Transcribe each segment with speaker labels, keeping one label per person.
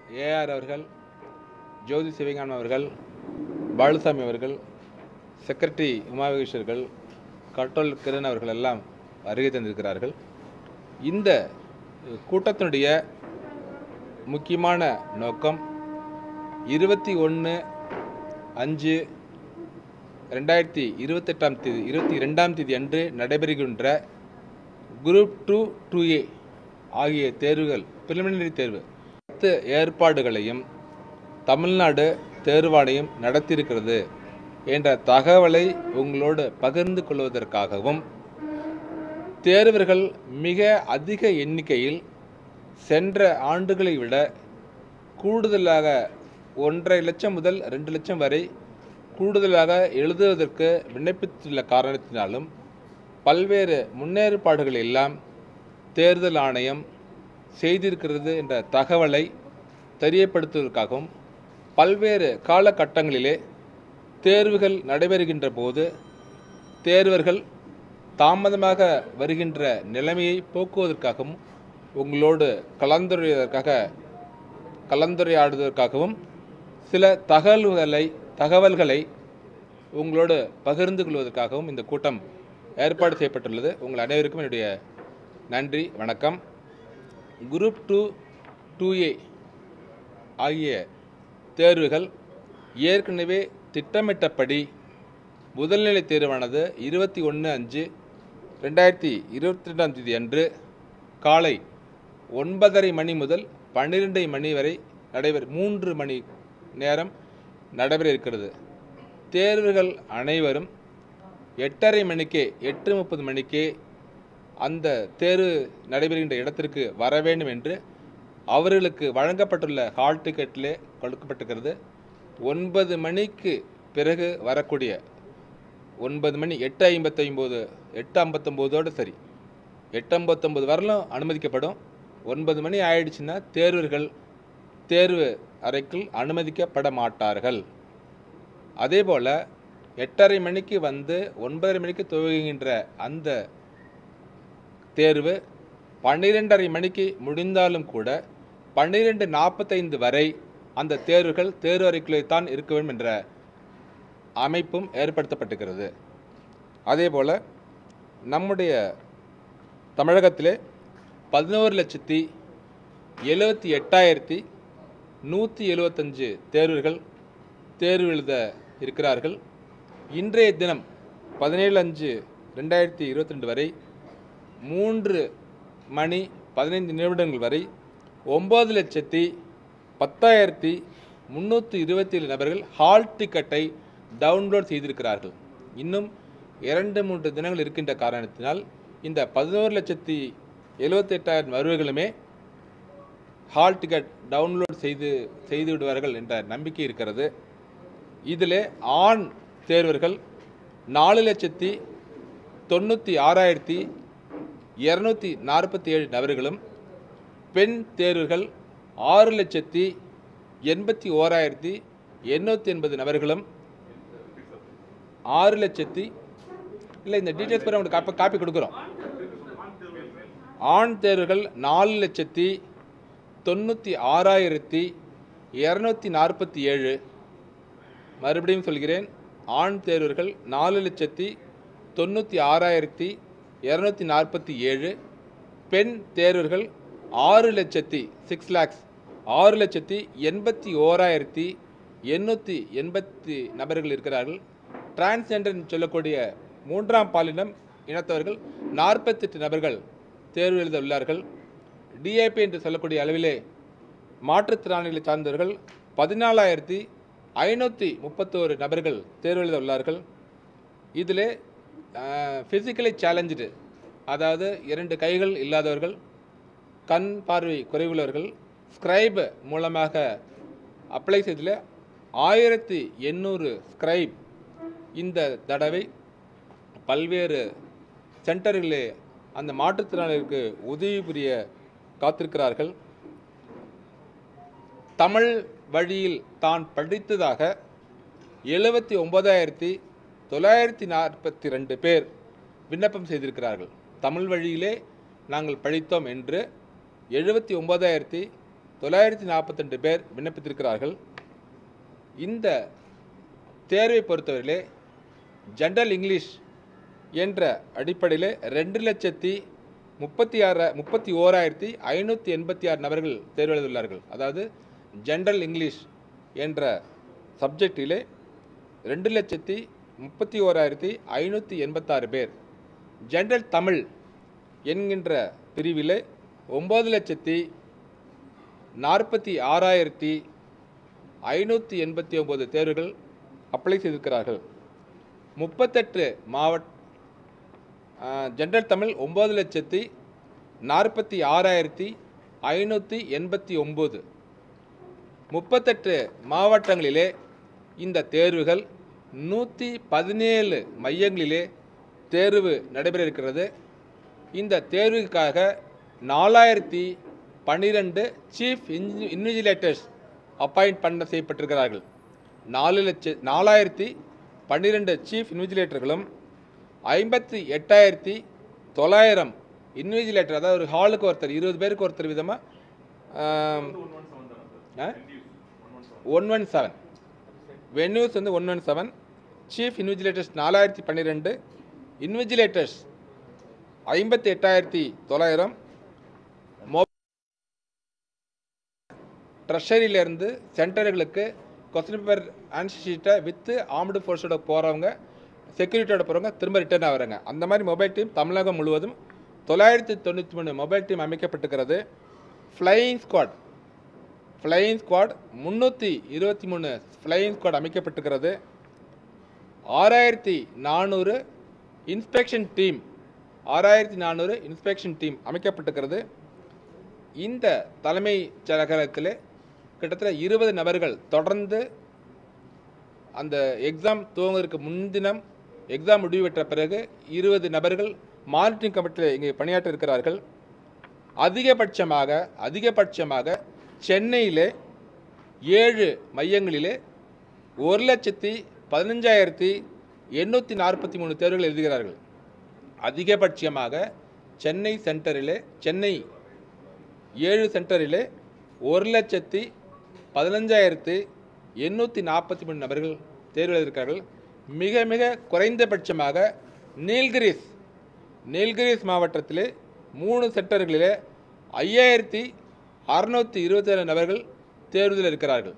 Speaker 1: AR அவர்கள் ஜோதி சிவகாமன் அவர்கள் பாலுசாமி அவர்கள் செக்ரட்டரி உமாவிகேஸ்வர்கள் கட்டோல் கிரண் அவர்கள் எல்லாம் வருகை தந்திருக்கிறார்கள் இந்த கூட்டத்தினுடைய முக்கியமான நோக்கம் இருபத்தி ஒன்று அஞ்சு ரெண்டாயிரத்தி இருபத்தெட்டாம் தேதி இருபத்தி ரெண்டாம் தேதி அன்று நடைபெறுகின்ற குரூப் டூ டூ ஏ ஆகிய தேர்வுகள் பிரிலிமினரி தேர்வு அனைத்து ஏற்பாடுகளையும் தமிழ்நாடு தேர்வாணையம் நடத்தியிருக்கிறது என்ற தகவலை உங்களோடு பகிர்ந்து கொள்வதற்காகவும் தேர்வர்கள் மிக அதிக எண்ணிக்கையில் சென்ற ஆண்டுகளை விட கூடுதலாக ஒன்றரை லட்சம் முதல் ரெண்டு லட்சம் வரை கூடுதலாக எழுதுவதற்கு விண்ணப்பித்துள்ள காரணத்தினாலும் பல்வேறு முன்னேற்பாடுகள் எல்லாம் தேர்தல் ஆணையம் செய்திருக்கிறது என்ற தகவலை தெரியப்படுத்துவதற்காகவும் பல்வேறு காலகட்டங்களிலே தேர்வுகள் நடைபெறுகின்ற போது தேர்வர்கள் தாமதமாக வருகின்ற நிலைமையை போக்குவதற்காகவும் உங்களோடு கலந்துரையாதற்காக கலந்துரையாடுவதற்காகவும் சில தகவல்களை தகவல்களை உங்களோடு பகிர்ந்து கொள்வதற்காகவும் இந்த கூட்டம் ஏற்பாடு செய்யப்பட்டுள்ளது உங்கள் அனைவருக்கும் என்னுடைய நன்றி வணக்கம் குரூப் டூ டூ ஏ ஆகிய தேர்வுகள் ஏற்கனவே திட்டமிட்டபடி முதல்நிலை தேர்வானது இருபத்தி ஒன்று அஞ்சு ரெண்டாயிரத்தி இருபத்தி ரெண்டாம் தேதி அன்று காலை ஒன்பதரை மணி முதல் பன்னிரெண்டரை மணி வரை நடைபெற மூன்று மணி நேரம் நடைபெற இருக்கிறது தேர்வுகள் அனைவரும் எட்டரை மணிக்கே எட்டு முப்பது மணிக்கே அந்த தேர்வு நடைபெறுகின்ற இடத்திற்கு வர வேண்டும் என்று அவர்களுக்கு வழங்கப்பட்டுள்ள ஹால் டிக்கெட்டிலே கொடுக்கப்பட்டிருக்கிறது ஒன்பது மணிக்கு பிறகு வரக்கூடிய ஒன்பது மணி எட்டு ஐம்பத்தி ஒம்பது எட்டு ஐம்பத்தொம்போதோடு சரி எட்டு ஐம்பத்தொம்பது வரலும் அனுமதிக்கப்படும் ஒன்பது மணி ஆயிடுச்சுன்னா தேர்வர்கள் தேர்வு அறைக்குள் அனுமதிக்கப்பட மாட்டார்கள் அதே போல் எட்டரை மணிக்கு வந்து ஒன்பதரை மணிக்கு துவங்குகின்ற அந்த தேர்வு பன்னிரெண்டரை மணிக்கு முடிந்தாலும் கூட பன்னிரெண்டு நாற்பத்தைந்து வரை அந்த தேர்வுகள் தேர்வு அறைக்குள்ளே தான் இருக்க வேண்டும் என்ற அமைப்பும் ஏற்படுத்தப்பட்டிருக்கிறது அதே போல் நம்முடைய தமிழகத்திலே பதினோரு லட்சத்தி எழுபத்தி எட்டாயிரத்தி நூற்றி எழுபத்தஞ்சு தேர்வுகள் தேர்வு எழுத இருக்கிறார்கள் இன்றைய தினம் பதினேழு அஞ்சு ரெண்டாயிரத்தி இருபத்தி ரெண்டு வரை மூன்று மணி பதினைந்து நிமிடங்கள் வரை ஒம்பது லட்சத்தி பத்தாயிரத்தி முந்நூற்றி இருபத்தி ஏழு நபர்கள் ஹால் டிக்கெட்டை டவுன்லோட் செய்திருக்கிறார்கள் இன்னும் இரண்டு மூன்று தினங்கள் இருக்கின்ற காரணத்தினால் இந்த பதினோரு லட்சத்தி எழுபத்தெட்டாயிரம் வருவர்களுமே ஹால் டிக்கெட் டவுன்லோட் செய்து செய்து விடுவார்கள் என்ற நம்பிக்கை இருக்கிறது இதில் ஆண் தேர்வர்கள் நாலு லட்சத்தி தொண்ணூற்றி ஆறாயிரத்தி இரநூத்தி நாற்பத்தி ஏழு நபர்களும் பெண் தேர்வுகள் ஆறு லட்சத்தி எண்பத்தி ஓராயிரத்தி எண்ணூற்றி எண்பது நபர்களும் ஆறு லட்சத்தி இல்லை இந்த டீட்டெயில்ஸ் பேர் உங்களுக்கு காப்பி காப்பி கொடுக்குறோம் ஆண் தேர்வுகள் நாலு லட்சத்தி தொண்ணூற்றி ஆறாயிரத்தி இரநூத்தி நாற்பத்தி ஏழு மறுபடியும் சொல்கிறேன் ஆண் தேர்வர்கள் நாலு லட்சத்தி தொண்ணூற்றி ஆறாயிரத்தி இரநூத்தி நாற்பத்தி ஏழு பெண் தேர்வர்கள் ஆறு லட்சத்தி சிக்ஸ் லேக்ஸ் ஆறு லட்சத்தி எண்பத்தி ஓராயிரத்தி எண்ணூற்றி எண்பத்தி நபர்கள் இருக்கிறார்கள் டிரான்ஸ்ஜெண்டர் சொல்லக்கூடிய மூன்றாம் பாலினம் இனத்தவர்கள் நாற்பத்தெட்டு நபர்கள் தேர்வு எழுத உள்ளார்கள் டிஏபி என்று சொல்லக்கூடிய அளவிலே மாற்றுத்திறனாளிகளை சார்ந்தவர்கள் பதினாலாயிரத்தி ஐநூற்றி முப்பத்தோரு நபர்கள் தேர்வு எழுத உள்ளார்கள் இதில் ஃபிசிக்கலி சேலஞ்சு அதாவது இரண்டு கைகள் இல்லாதவர்கள் கண் பார்வை குறைவுள்ளவர்கள் ஸ்கிரைப் மூலமாக அப்ளை செய்ததில் ஆயிரத்தி எண்ணூறு ஸ்கிரைப் இந்த தடவை பல்வேறு சென்டர்களிலே அந்த மாற்றுத்திறனாளிகளுக்கு உதவி புரிய காத்திருக்கிறார்கள் தமிழ் வழியில் தான் படித்ததாக எழுபத்தி ஒன்பதாயிரத்தி தொள்ளாயிரத்தி நாற்பத்தி ரெண்டு பேர் விண்ணப்பம் செய்திருக்கிறார்கள் தமிழ் வழியிலே நாங்கள் படித்தோம் என்று எழுபத்தி ஒன்பதாயிரத்தி தொள்ளாயிரத்தி நாற்பத்தெண்டு பேர் விண்ணப்பித்திருக்கிறார்கள் இந்த தேர்வை பொறுத்தவரையிலே ஜென்ரல் இங்கிலீஷ் என்ற அடிப்படையில் ரெண்டு லட்சத்தி முப்பத்தி ஆறு முப்பத்தி ஓராயிரத்தி ஐநூற்றி எண்பத்தி ஆறு நபர்கள் தேர்வு எழுதியுள்ளார்கள் அதாவது ஜென்ரல் இங்கிலீஷ் என்ற சப்ஜெக்டிலே ரெண்டு லட்சத்தி முப்பத்தி ஓராயிரத்தி ஐநூற்றி எண்பத்தாறு பேர் ஜென்ரல் தமிழ் என்கின்ற பிரிவிலே ஒம்பது லட்சத்தி நாற்பத்தி ஆறாயிரத்தி ஐநூற்றி எண்பத்தி ஒம்பது தேர்வுகள் அப்ளை செய்திருக்கிறார்கள் முப்பத்தெட்டு மாவட்ட ஜென்ரல் தமிழ் ஒம்பது லட்சத்தி நாற்பத்தி ஆறாயிரத்தி ஐநூற்றி எண்பத்தி ஒம்பது முப்பத்தெட்டு மாவட்டங்களிலே இந்த தேர்வுகள் நூற்றி பதினேழு மையங்களிலே தேர்வு நடைபெற இருக்கிறது இந்த தேர்வுக்காக நாலாயிரத்தி பன்னிரெண்டு சீஃப் இன்ஜி இன்விஜிலேட்டர்ஸ் அப்பாயிண்ட் பண்ண செய்யப்பட்டிருக்கிறார்கள் நாலு லட்ச நாலாயிரத்தி பன்னிரெண்டு சீஃப் இன்விஜிலேட்டர்களும் ஐம்பத்தி எட்டாயிரத்தி தொள்ளாயிரம் இன்விஜிலேட்டர் அதாவது ஒரு ஹாலுக்கு ஒருத்தர் இருபது பேருக்கு ஒருத்தர் விதமாக ஒன் ஒன் செவன் வென்யூஸ் வந்து one one seven chief invigilators நாலாயிரத்தி பன்னிரெண்டு இன்விஜிலேட்டர்ஸ் ஐம்பத்தி எட்டாயிரத்தி தொள்ளாயிரம் மொ ட்ரெஷரியிலேருந்து சென்டர்களுக்கு கொஸ்டின் பேப்பர் ஆன்சர் ஷீட்டை வித்து ஆர்ம்டு ஃபோர்ஸோட போகிறவங்க செக்யூரிட்டியோட போகிறவங்க திரும்ப ரிட்டர்ன் ஆகிறாங்க அந்த மாதிரி மொபைல் டீம் தமிழகம் முழுவதும் தொள்ளாயிரத்தி தொண்ணூற்றி மூணு மொபைல் டீம் அமைக்கப்பட்டிருக்கிறது ஃப்ளையிங் ஸ்குவாட் ஃப்ளையிங் ஸ்குவாட் முந்நூற்றி இருபத்தி மூணு ஃப்ளையிங் ஸ்குவாட் அமைக்கப்பட்டிருக்கிறது ஆறாயிரத்தி நானூறு இன்ஸ்பெக்ஷன் டீம் ஆறாயிரத்தி நானூறு இன்ஸ்பெக்ஷன் டீம் அமைக்கப்பட்டிருக்கிறது இந்த தலைமைச் செயலகத்தில் கிட்டத்தட்ட இருபது நபர்கள் தொடர்ந்து அந்த எக்ஸாம் துவங்குவதற்கு முன்தினம் எக்ஸாம் முடிவு பெற்ற பிறகு இருபது நபர்கள் மானிட்டரிங் கமிட்டியில் இங்கே பணியாற்ற இருக்கிறார்கள் அதிகபட்சமாக அதிகபட்சமாக சென்னையிலே ஏழு மையங்களிலே ஒரு லட்சத்தி பதினஞ்சாயிரத்தி எண்ணூற்றி நாற்பத்தி மூணு தேர்வுகள் எழுதுகிறார்கள் அதிகபட்சமாக சென்னை சென்டரிலே சென்னை ஏழு சென்டரிலே ஒரு லட்சத்தி பதினஞ்சாயிரத்து எண்ணூற்றி நாற்பத்தி மூணு நபர்கள் தேர்வு எழுதியிருக்கார்கள் மிக மிக குறைந்தபட்சமாக நீல்கிரிஸ் நீல்கிரிஸ் மாவட்டத்திலே மூணு சென்டர்களிலே ஐயாயிரத்தி அறுநூற்றி இருபத்தேழு நபர்கள் தேர்வில் இருக்கிறார்கள்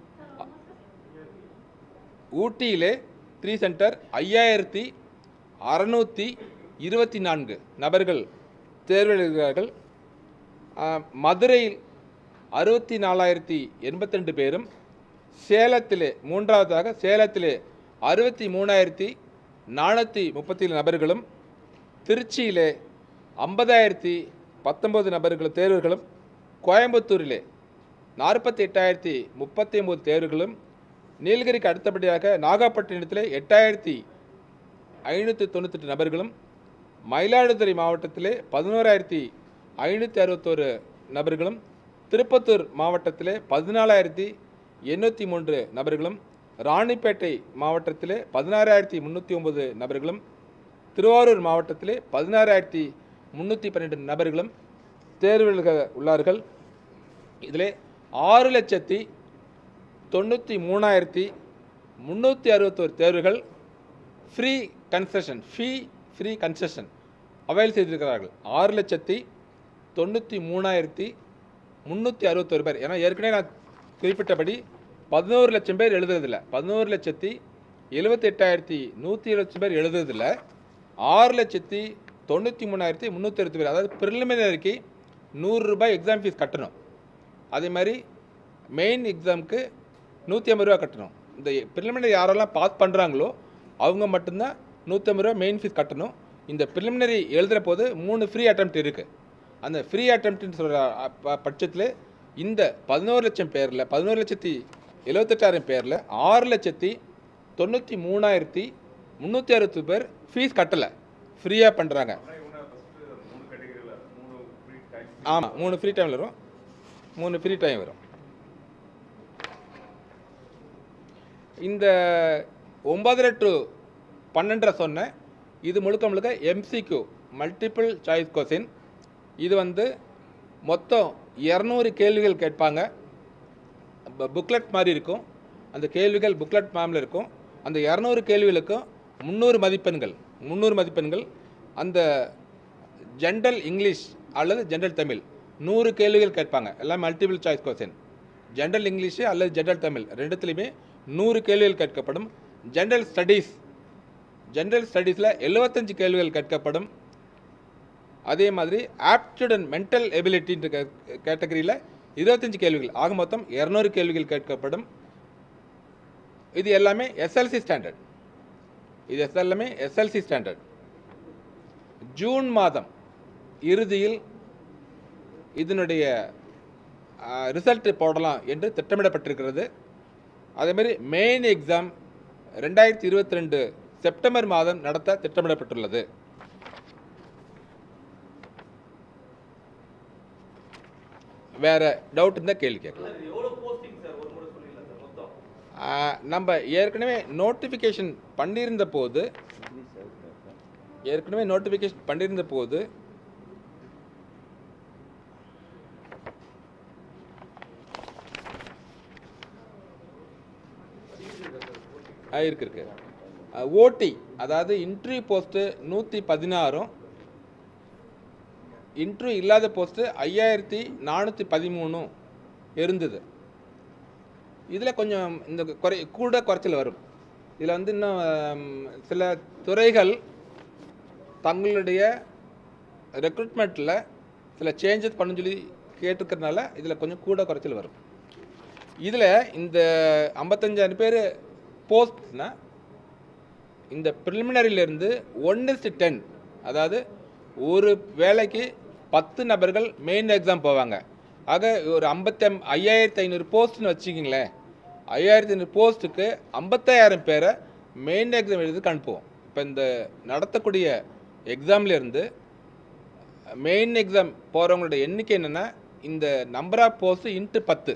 Speaker 1: ஊட்டியிலே த்ரீ சென்டர் ஐயாயிரத்தி அறநூற்றி இருபத்தி நான்கு நபர்கள் தேர்வில் இருக்கிறார்கள் ஆஹ், மதுரையில் அறுபத்தி நாலாயிரத்தி எண்பத்தி ரெண்டு பேரும் சேலத்திலே மூன்றாவதாக சேலத்திலே அறுபத்தி மூணாயிரத்தி நானூற்றி முப்பத்தி ஏழு நபர்களும் திருச்சியிலே ஐம்பதாயிரத்தி பத்தொம்பது நபர்கள் தேர்வுகளும் கோயம்புத்தூரிலே நாற்பத்தி எட்டாயிரத்தி முப்பத்தி ஒம்பது தேர்வுகளும் நீலகிரிக்கு அடுத்தபடியாக நாகப்பட்டினத்திலே எட்டாயிரத்தி ஐநூற்றி தொண்ணூத்தெட்டு நபர்களும் மயிலாடுதுறை மாவட்டத்திலே பதினோராயிரத்தி ஐநூற்றி அறுபத்தோரு நபர்களும் திருப்பத்தூர் மாவட்டத்திலே பதினாலாயிரத்தி எண்ணூற்றி மூன்று நபர்களும் ராணிப்பேட்டை மாவட்டத்திலே பதினாறாயிரத்தி முந்நூற்றி ஒம்பது நபர்களும் திருவாரூர் மாவட்டத்திலே பதினாறாயிரத்தி முந்நூற்றி பன்னெண்டு நபர்களும் தேர்வு எழுத உள்ளார்கள் இதிலே ஆறு லட்சத்தி தொண்ணூற்றி மூணாயிரத்தி முந்நூற்றி அறுபத்தோரு தேர்வுகள் free concession fee free concession avail செய்திருக்கிறார்கள் ஆறு லட்சத்தி தொண்ணூற்றி மூணாயிரத்தி முந்நூற்றி அறுபத்தோரு பேர் ஏன்னா ஏற்கனவே நான் குறிப்பிட்டபடி பதினோரு லட்சம் பேர் எழுதுறதில்ல பதினோரு லட்சத்தி எழுபத்தெட்டாயிரத்தி நூற்றி எழுபத்தி பேர் எழுதுறதில்ல ஆறு லட்சத்தி தொண்ணூற்றி மூணாயிரத்தி முந்நூற்றி அறுபத்தி பேர் அதாவது ப்ரிலிமினரிக்கு நூறு ரூபாய் எக்ஸாம் ஃபீஸ் கட்டணும் அதே மாதிரி மெயின் எக்ஸாமுக்கு நூற்றி ஐம்பது ரூபா கட்டணும் இந்த ப்ரிலிமினரி யாரெல்லாம் பாஸ் பண்ணுறாங்களோ அவங்க மட்டும்தான் நூற்றி ஐம்பது ரூபா மெயின் ஃபீஸ் கட்டணும் இந்த ப்ரிலிமினரி எழுதுகிற போது மூணு ஃப்ரீ அட்டம்ப்ட் இருக்குது அந்த ஃப்ரீ அட்டம்ப்ட்னு சொல்கிற பட்சத்தில் இந்த பதினோரு லட்சம் பேரில் பதினோரு லட்சத்தி எழுபத்தெட்டாயிரம் பேரில் ஆறு லட்சத்தி தொண்ணூற்றி மூணாயிரத்தி முந்நூற்றி அறுபது பேர் ஃபீஸ் கட்டலை ஃப்ரீயாக பண்ணுறாங்க ஆமாம் மூணு ஃப்ரீ டைம் வரும் மூணு ஃப்ரீ டைம் வரும் இந்த ஒன்பதரை டு பன்னெண்டரை சொன்னேன் இது முழுக்க முழுக்க எம்சிக்யூ மல்டிபிள் சாய்ஸ் கொஸ்டின் இது வந்து மொத்தம் இரநூறு கேள்விகள் கேட்பாங்க புக்லெட் மாதிரி இருக்கும் அந்த கேள்விகள் புக்லெட் மேமில் இருக்கும் அந்த இரநூறு கேள்விகளுக்கும் முந்நூறு மதிப்பெண்கள் முந்நூறு மதிப்பெண்கள் அந்த ஜென்ரல் இங்கிலீஷ் அல்லது ஜென்ரல் தமிழ் நூறு கேள்விகள் கேட்பாங்க எல்லாம் multiple choice question general English அல்லது ஜென்ரல் தமிழ் ரெண்டுத்துலையுமே நூறு கேள்விகள் கேட்கப்படும் ஜென்ரல் ஸ்டடீஸ் ஜென்ரல் ஸ்டடீஸில் எழுபத்தஞ்சு கேள்விகள் கேட்கப்படும் அதே மாதிரி ஆப்டிடியூட் அண்ட் மென்டல் எபிலிட்டின்ற கேட்டகரியில் இருபத்தஞ்சு கேள்விகள் ஆக மொத்தம் இரநூறு கேள்விகள் கேட்கப்படும் இது எல்லாமே எஸ்எல்சி ஸ்டாண்டர்ட் இது எல்லாமே எஸ்எல்சி ஸ்டாண்டர்ட் ஜூன் மாதம் இறுதியில் இதனுடைய ரிசல்ட் போடலாம் என்று திட்டமிடப்பட்டிருக்கிறது அதேமாதிரி மெயின் எக்ஸாம் ரெண்டாயிரத்தி இருபத்தி ரெண்டு செப்டம்பர் மாதம் நடத்த திட்டமிடப்பட்டுள்ளது வேற டவுட் இருந்தால் கேள்வி கேட்கலாம்
Speaker 2: சார் எவ்வளோ போஸ்டிங் சார் ஒரு முறை சொல்லிடலாம் சார் மொத்தம்
Speaker 1: ஆ, நம்ம ஏற்கனவே நோட்டிஃபிகேஷன் பண்ணியிருந்த போது ஏற்கனவே நோட்டிஃபிகேஷன் பண்ணியிருந்த போது ஆ, இருக்கு இருக்கு ஓடி அதாவது இன்ட்ரி போஸ்ட்டு நூற்றி பதினாறும் இன்ட்ரி இல்லாத போஸ்ட்டு ஐயாயிரத்தி நானூற்றி பதிமூணும் இருந்தது இதில் கொஞ்சம் இந்த குறை கூட குறைச்சல் வரும் இதில் வந்து இன்னும் ஆம், சில துறைகள் தங்களுடைய ரெக்ரூட்மெண்ட்டில் சில சேஞ்சஸ் பண்ண சொல்லி கேட்டிருக்கறனால இதில் கொஞ்சம் கூட குறைச்சல் வரும் இதில் இந்த ஐம்பத்தஞ்சாயிரம் பேர் போஸ்ட்னா இந்த ப்ரிலிமினரியிலேருந்து ஒன்று டு டென் அதாவது ஒரு வேலைக்கு பத்து நபர்கள் மெயின் எக்ஸாம் போவாங்க ஆக ஒரு ஐம்பத்தி ஐயாயிரத்தி ஐநூறு போஸ்ட்னு வச்சுக்கிங்களேன் ஐயாயிரத்தி ஐநூறு போஸ்ட்டுக்கு ஐம்பத்தாயிரம் பேரை மெயின் எக்ஸாம் எழுதுறதுக்கு அனுப்புவோம் இப்போ இந்த நடத்தக்கூடிய எக்ஸாம்லேருந்து மெயின் எக்ஸாம் போகிறவங்களோட எண்ணிக்கை என்னென்னா இந்த நம்பர் ஆஃப் போஸ்ட்டு இன்ட்டு பத்து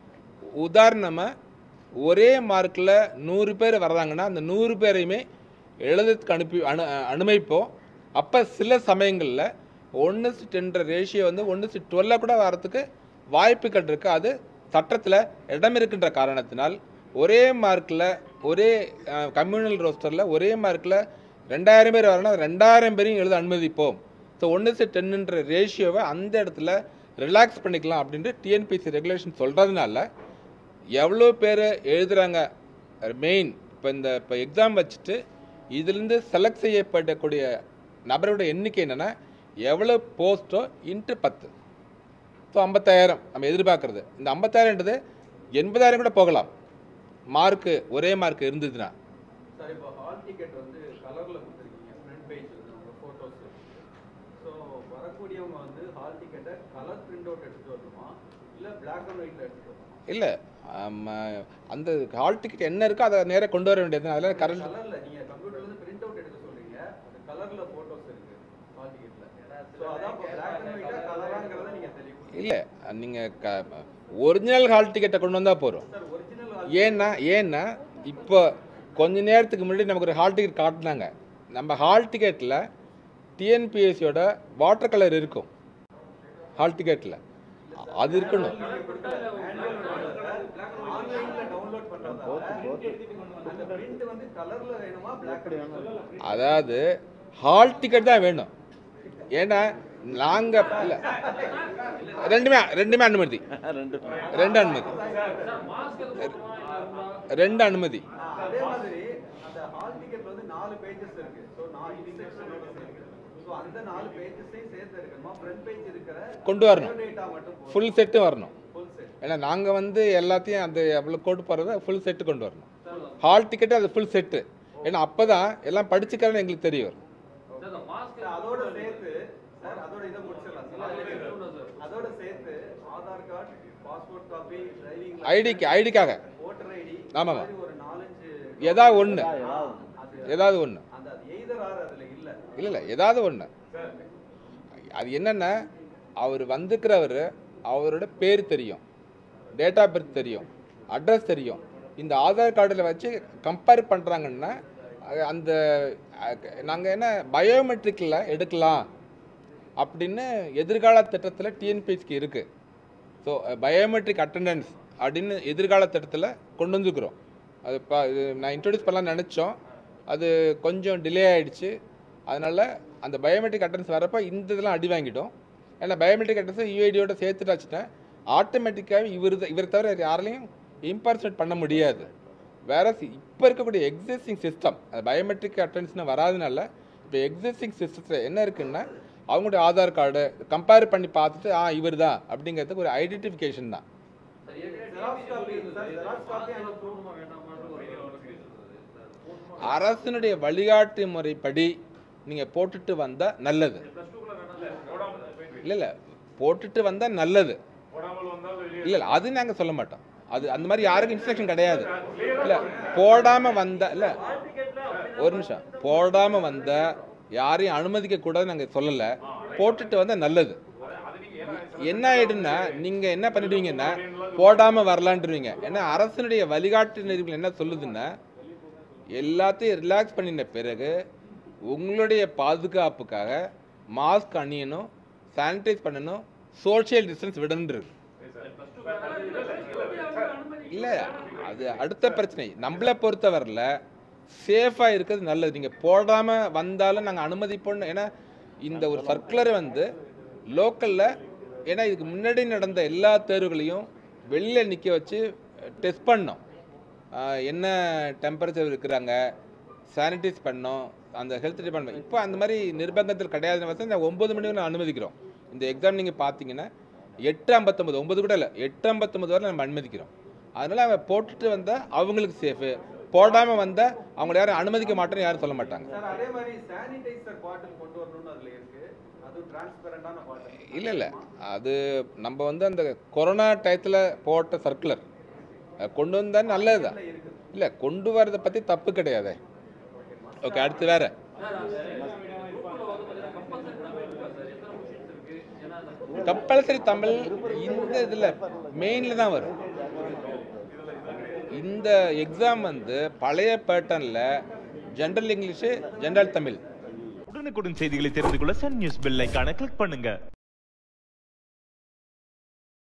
Speaker 1: உதாரணமாக ஒரே மார்க்கில் நூறு பேர் வர்றாங்கன்னா அந்த நூறு பேரையுமே எழுதுறதுக்கு அனுப்பி அனு அனுமதிப்போம் அப்போ சில சமயங்களில் ஒன்று சி டென்ற ரேஷியோ வந்து ஒன்று சி டுவெல்லாக கூட வரதுக்கு வாய்ப்புகள் இருக்குது அது சட்டத்தில் இடம் இருக்கின்ற காரணத்தினால் ஒரே மார்க்கில் ஒரே கம்யூனல் ரோஸ்டரில் ஒரே மார்க்கில் ரெண்டாயிரம் பேர் வரனா ரெண்டாயிரம் பேரையும் எழுத அனுமதிப்போம் ஸோ ஒன்று சி டென்னுன்ற ரேஷியோவை அந்த இடத்துல ரிலாக்ஸ் பண்ணிக்கலாம் அப்படின்ட்டு டிஎன்பிசி ரெகுலேஷன் சொல்கிறதுனால எவ்வளோ பேர் எழுதுகிறாங்க மெயின் இப்போ இந்த இப்போ எக்ஸாம் வச்சுட்டு இதுலேருந்து செலக்ட் செய்யப்படக்கூடிய நபரோட எண்ணிக்கை என்னென்னா எவ்வளோ போஸ்ட்டோ இன்ட்டு பத்து ஸோ ஐம்பத்தாயிரம் நம்ம எதிர்பார்க்குறது இந்த ஐம்பத்தாயிரன்றது எண்பதாயிரம் கூட போகலாம் மார்க்கு ஒரே மார்க் இருந்ததுன்னா
Speaker 2: சார் இப்போ ஹால் டிக்கெட் வந்து கலரில் கொடுத்துருக்கீங்க ஃப்ரண்ட் பேஜ் வந்து உங்கள் ஃபோட்டோஸ் ஸோ வரக்கூடியவங்க வந்து ஹால் டிக்கெட்டை கலர் பிரிண்ட் அவுட் எடுத்துகிட்டு வரணுமா இல்லை பிளாக் அண்ட் ஒயிட்டில் எடுத்துகிட்டு வரணுமா
Speaker 1: இல்லை அந்த ஹால் டிக்கெட் என்ன இருக்கோ அதை நேராக கொண்டு வர வேண்டியது அதில் கரண்ட்
Speaker 2: கலரில் நீங்கள் கம்ப்யூட்டர்லேருந்து பிரிண்ட் அவுட் எடுக்க சொல்கிறீங்க அது கலரில் ஃபோட்டோஸ் இருக்குது ஹால் டிக்கெட்டில் ஸோ அதான் இப்போ பிளாக் அண்ட் ஒயிட்டாக கலராங்கிறத நீங்கள் தெளிவு
Speaker 1: இல்லை நீங்கள் க ஒரிஜினல் ஹால் டிக்கெட்டை கொண்டு வந்தால் போதும்
Speaker 2: சார் ஒரிஜினல்
Speaker 1: ஏன்னா ஏன்னா இப்போ கொஞ்ச நேரத்துக்கு முன்னாடி நமக்கு ஒரு ஹால் டிக்கெட் காட்டினாங்க நம்ம ஹால் டிக்கெட்டில் டிஎன்பிஎஸ்சியோட வாட்டர் கலர் இருக்கும் ஹால் டிக்கெட்டில் அது இருக்கணும்
Speaker 2: ஆன்லைன்ல டவுன்லோட் பண்றதால அந்த பிரிண்ட் வந்து கலர்ல வேணுமா பிளாக் வேணுமா
Speaker 1: அதாவது ஹால் டிக்கெட் தான் வேணும் ஏன்னா நாங்கள் இல்லை ரெண்டுமே ரெண்டுமே அனுமதி ரெண்டு அனுமதி ரெண்டு அனுமதி
Speaker 2: அதே மாதிரி அந்த ஹால் டிக்கெட்ல வந்து நாலு பேஜஸ் இருக்கு சோ நாலு செக்ஷனோட இருக்கு சோ அந்த நாலு பேஜஸையும் சேர்த்து இருக்கணுமா ஃப்ரண்ட் பேஜ் இருக்கிற
Speaker 1: கொண்டு வரணும்
Speaker 2: டேட்டா மட்டும்
Speaker 1: ஃபுல் செட்டு வரணும்
Speaker 2: ஃபுல் செட்
Speaker 1: ஏன்னா நாங்கள் வந்து எல்லாத்தையும் அந்த எவ்வளோ கோட்டு போகிறத ஃபுல் செட்டு கொண்டு வரணும் ஹால் டிக்கெட்டு அது ஃபுல் செட்டு ஏன்னா அப்போ தான் எல்லாம் படிச்சுக்கிறேன்னு எங்களுக்கு தெரிய வரும்
Speaker 2: அதோட சேர்த்து சார் அதோட இதை முடிச்சிடலாம் சார் அதோட சேர்த்து Aadhaar card passport copy driving
Speaker 1: ஐடிக்கு ஐடிக்காக
Speaker 2: ஓட்டர் ஐடி
Speaker 1: ஆமாங்க.
Speaker 2: ஒரு நாலஞ்சு
Speaker 1: ஏதாவது ஒன்று
Speaker 2: அது
Speaker 1: ஏதாவது ஒன்று
Speaker 2: அந்த எய்தர் ஆர் அதுல இல்ல
Speaker 1: இல்லை இல்லை ஏதாவது ஒன்று அது என்னென்னா அவர் வந்துக்கிறவர் அவரோட பேர் தெரியும் டேட் ஆஃப் பர்த் தெரியும் அட்ரஸ் தெரியும் இந்த ஆதார் கார்டில் வச்சு கம்பேர் பண்ணுறாங்கன்னா அந்த நாங்கள் என்ன பயோமெட்ரிக்கில் எடுக்கலாம் அப்படின்னு எதிர்கால திட்டத்தில் டிஎன்பிஎஸ்சிக்கு இருக்குது ஸோ பயோமெட்ரிக் அட்டண்டன்ஸ் அப்படின்னு எதிர்கால திட்டத்தில் கொண்டு வந்துருக்குறோம் அது இப்போ இது நான் இன்ட்ரடியூஸ் பண்ணலாம்னு நினச்சோம் அது கொஞ்சம் டிலே ஆயிடுச்சு அதனால் அந்த பயோமெட்ரிக் அட்டண்டன்ஸ் வரப்போ இந்த இதெல்லாம் அடி வாங்கிட்டோம் ஏன்னா பயோமெட்ரிக் அட்டண்டன்ஸை யூஐடியோட சேர்த்துட்டாச்சுன்னா ஆட்டோமேட்டிக்காகவே இவர் இவர் தவிர வேறு யாராலையும் இம்பர்சனேட் பண்ண முடியாது வேற இப்போ இருக்கக்கூடிய எக்ஸிஸ்டிங் சிஸ்டம் அது பயோமெட்ரிக் அட்டண்டன்ஸ்னு வராதனால இப்போ எக்ஸிஸ்டிங் சிஸ்டத்தில் என்ன இருக்குன்னா அவங்களுடைய ஆதார் கார்டு கம்பேர் பண்ணி பார்த்துட்டு ஆ இவர் தான் அப்படிங்கிறதுக்கு ஒரு ஐடென்டிஃபிகேஷன் தான்
Speaker 2: Xerox copy, sir, Xerox copy and proof.
Speaker 1: அரசினுடைய வழிகாட்டு முறைப்படி நீங்கள் போட்டுட்டு வந்தால் நல்லது இல்லை இல்லை போட்டுட்டு வந்தால் நல்லது இல்லை இல்லை அது நாங்கள் சொல்ல மாட்டோம் அது அந்த மாதிரி யாருக்கும் இன்ஸ்ட்ரக்ஷன் கிடையாது இல்லை போடாமல் வந்த இல்லை ஒரு நிமிஷம் போடாமல் வந்த யாரையும் அனுமதிக்க கூடாது நாங்கள் சொல்லலை போட்டுட்டு வந்தால் நல்லது என்ன ஆயிடுன்னா நீங்கள் என்ன பண்ணிடுவீங்கன்னா போடாமல் வரலான்ட்டுருவீங்க ஏன்னா அரசினுடைய வழிகாட்டு நெறிமுறை என்ன சொல்லுதுன்னா எல்லாத்தையும் ரிலாக்ஸ் பண்ணின பிறகு உங்களுடைய பாதுகாப்புக்காக மாஸ்க் அணியணும் சானிடைஸ் பண்ணணும் சோஷியல் டிஸ்டன்ஸ் விடணுன்றது இல்லை அது அடுத்த பிரச்சனை நம்மளை பொறுத்தவரையில் சேஃபாக இருக்கிறது நல்லது நீங்கள் போடாமல் வந்தாலும் நாங்கள் அனுமதிப்போம் ஏன்னா இந்த ஒரு சர்க்குலரை வந்து லோக்கலில் ஏன்னா இதுக்கு முன்னாடி நடந்த எல்லா தேர்வுகளையும் வெளியில் நிற்க வச்சு டெஸ்ட் பண்ணோம் ஆஹ் என்ன டெம்பரேச்சர் இருக்கிறாங்க சானிடைஸ் பண்ணோம் அந்த ஹெல்த் டிபார்ட்மெண்ட் இப்போ அந்த மாதிரி நிர்பந்தத்தில் கிடையாதுன்னு வச்சு இந்த ஒம்பது மணி வரை அனுமதிக்கிறோம் இந்த எக்ஸாம் நீங்கள் பார்த்தீங்கன்னா எட்டு ஐம்பத்தொம்பது ஒம்பது கூட இல்லை எட்டு ஐம்பத்தொம்பது வரை நம்ம அனுமதிக்கிறோம் அதனால் அவன் போட்டுட்டு வந்தால் அவங்களுக்கு சேஃபு போடாமல் வந்தால் அவங்கள யாரும் அனுமதிக்க மாட்டோம்னு யாரும் சொல்ல மாட்டாங்க
Speaker 2: சார் அதே மாதிரி சானிடைசர் பாட்டில் கொண்டு வரணும்னு அதுல இருக்கு அது டிரான்ஸ்பரண்டான பாட்டில்
Speaker 1: இல்லை இல்லை அது நம்ம வந்து அந்த கொரோனா டயத்தில் போட்ட சர்க்குலர் கொண்டு வந்தால் நல்லது தான் இல்லை கொண்டு வரதை பற்றி தப்பு கிடையாதே ஓகே அடுத்து வேற கம்பல்சரி தமிழ் இந்த இதில் மெயினில் தான் வரும் இந்த எக்ஸாம் வந்து பழைய பேட்டர்னில் ஜென்ரல் இங்கிலீஷு ஜென்ரல் தமிழ்
Speaker 3: உடனுக்குடன் செய்திகளை தெரிந்து கொள்ள சன் நியூஸ் பெல் ஐகானை கிளிக் பண்ணுங்க